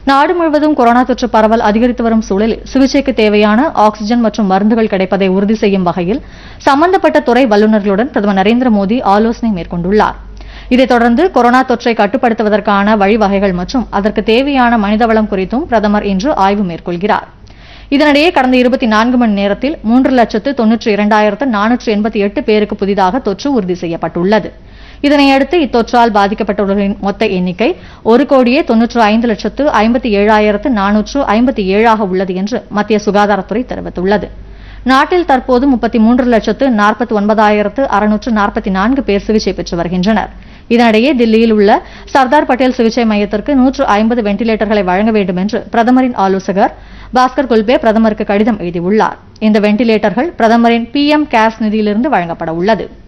நாடு முழுவதும் கொரோனா தொற்று பரவல் அதிகரித்து வரும் சூழலில் சிகிச்சைக்கு தேவையான ஆக்ஸிஜன் மற்றும் மருந்துகள் கிடைப்பதை உறுதி செய்யும் வகையில் சம்பந்தப்பட்ட துறை வல்லுநர்களுடன் பிரதமர் நரேந்திர மோடி ஆலோசனை மேற்கொண்டுள்ளார் இதைத் தொடர்ந்து கொரோனா தொற்றை கட்டுப்படுத்துவதற்கான வழிவகைகள் மற்றும் அதற்கு தேவையான மனிதவளம் குறித்தும் பிரதமர் இன்று ஆய்வு மேற்கொள்கிறார் இதனிடையே கடந்த இருபத்தி நான்கு மணி நேரத்தில் மூன்று லட்சத்து தொன்னூற்றி இரண்டாயிரத்து நானூற்று எண்பத்தி எட்டு பேருக்கு புதிதாக தொற்று உறுதி செய்யப்பட்டுள்ளது இதனையடுத்து இத்தொற்றால் பாதிக்கப்பட்டவர்களின் மொத்த எண்ணிக்கை ஒரு கோடியே தொன்னூற்று ஐந்து லட்சத்து ஐம்பத்தி ஏழாயிரத்து நானூற்று ஐம்பத்தி ஏழாக உள்ளது என்று மத்திய சுகாதாரத்துறை தெரிவித்துள்ளது நாட்டில் தற்போது முப்பத்தி மூன்று லட்சத்து நாற்பத்தி ஒன்பதாயிரத்து அறுநூற்று நாற்பத்தி நான்கு பேர் சிகிச்சை பெற்று வருகின்றனர் இதனிடையே தில்லியில் உள்ள சர்தார் பட்டேல் சிகிச்சை மையத்திற்கு நூற்று ஐம்பது வெண்டிலேட்டர்களை வழங்க வேண்டும் என்று பிரதமரின் ஆலோசகர் பாஸ்கர் குல்பே பிரதமருக்கு கடிதம் எழுதியுள்ளார் இந்த வெண்டிலேட்டர்கள் பிரதமரின் பிஎம் கேர்ஸ் நிதியிலிருந்து வழங்கப்பட உள்ளது